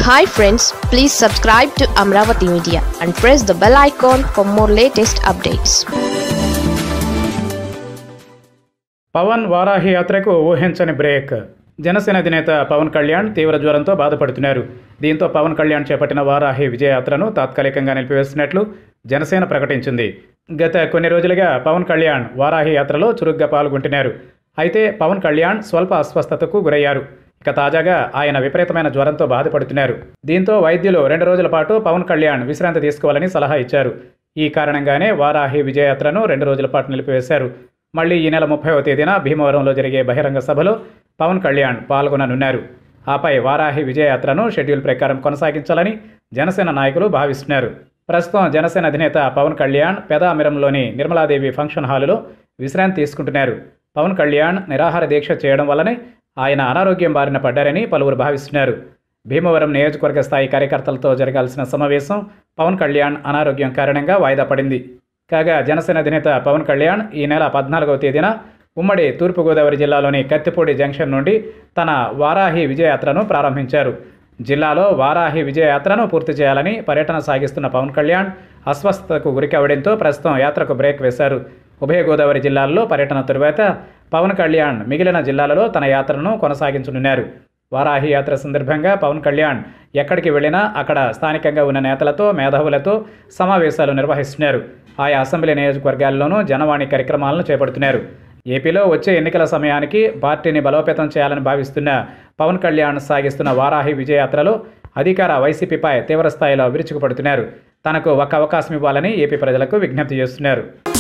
hi friends please subscribe to Amaravati media and press the bell icon for more latest updates Pawan Varahi యాత్రకు ఊహించని break Janasena అధినేత పవన్ కళ్యాణ్ తీవ్ర జ్వరంతో బాధపడుతున్నారు దీంతో పవన్ కళ్యాణ్ చేపట్టిన వారాహి విజయయాత్రను తాత్కాలికంగా నిలిపివేస్తున్నట్లు జనసేన ప్రకటించింది గత కొన్ని రోజులుగా పవన్ కళ్యాణ్ వారాహి యాత్రలో చురుగ్గా పాల్గొంటున్నారు అయితే పవన్ కళ్యాణ్ స్వల్ప అస్వస్థతకు గురయ్యారు ఇక తాజాగా ఆయన విపరీతమైన జ్వరంతో బాధపడుతున్నారు దీంతో వైద్యులు రెండు రోజుల పాటు పవన్ కళ్యాణ్ విశ్రాంతి తీసుకోవాలని సలహా ఇచ్చారు ఈ కారణంగానే వారాహి విజయయాత్రను రెండు రోజుల పాటు నిలిపివేశారు మళ్ళీ ఈ నెల ముప్పైవ తేదీన భీమవరంలో జరిగే బహిరంగ సభలో పవన్ కళ్యాణ్ పాల్గొననున్నారు ఆపై వారాహి విజయయాత్రను షెడ్యూల్ ప్రకారం కొనసాగించాలని జనసేన నాయకులు భావిస్తున్నారు ప్రస్తుతం జనసేన అధినేత పవన్ కళ్యాణ్ పెదామిరంలోని నిర్మలాదేవి ఫంక్షన్ హాలులో విశ్రాంతి తీసుకుంటున్నారు పవన్ కళ్యాణ్ నిరాహార దీక్ష చేయడం వల్లనే ఆయన అనారోగ్యం బారిన పడ్డారని పలువురు భావిస్తున్నారు భీమవరం నియోజకవర్గ స్థాయి కార్యకర్తలతో జరగాల్సిన సమావేశం పవన్ కళ్యాణ్ అనారోగ్యం కారణంగా వాయిదా పడింది కాగా జనసేన అధినేత పవన్ కళ్యాణ్ ఈ నెల పద్నాలుగవ తేదీన ఉమ్మడి తూర్పుగోదావరి జిల్లాలోని కత్తిపూడి జంక్షన్ నుండి తన వారాహి విజయయాత్రను ప్రారంభించారు జిల్లాలో వారాహి విజయయాత్రను పూర్తి చేయాలని పర్యటన సాగిస్తున్న పవన్ కళ్యాణ్ అస్వస్థతకు గురికావడంతో ప్రస్తుతం యాత్రకు బ్రేక్ వేశారు ఉభయ గోదావరి జిల్లాల్లో పర్యటన తరువాత పవన్ కళ్యాణ్ మిగిలిన జిల్లాలలో తన యాత్రను కొనసాగించనున్నారు వారాహి యాత్ర సందర్భంగా పవన్ కళ్యాణ్ ఎక్కడికి వెళ్ళినా అక్కడ స్థానికంగా ఉన్న నేతలతో మేధావులతో సమావేశాలు నిర్వహిస్తున్నారు ఆయా అసెంబ్లీ నియోజకవర్గాల్లోనూ జనవాణి కార్యక్రమాలను చేపడుతున్నారు ఏపీలో వచ్చే ఎన్నికల సమయానికి పార్టీని బలోపేతం చేయాలని భావిస్తున్న పవన్ కళ్యాణ్ సాగిస్తున్న వారాహి విజయయాత్రలో అధికార వైసీపీపై తీవ్రస్థాయిలో విరుచుకుపడుతున్నారు తనకు ఒక అవకాశం ఇవ్వాలని ఏపీ ప్రజలకు విజ్ఞప్తి చేస్తున్నారు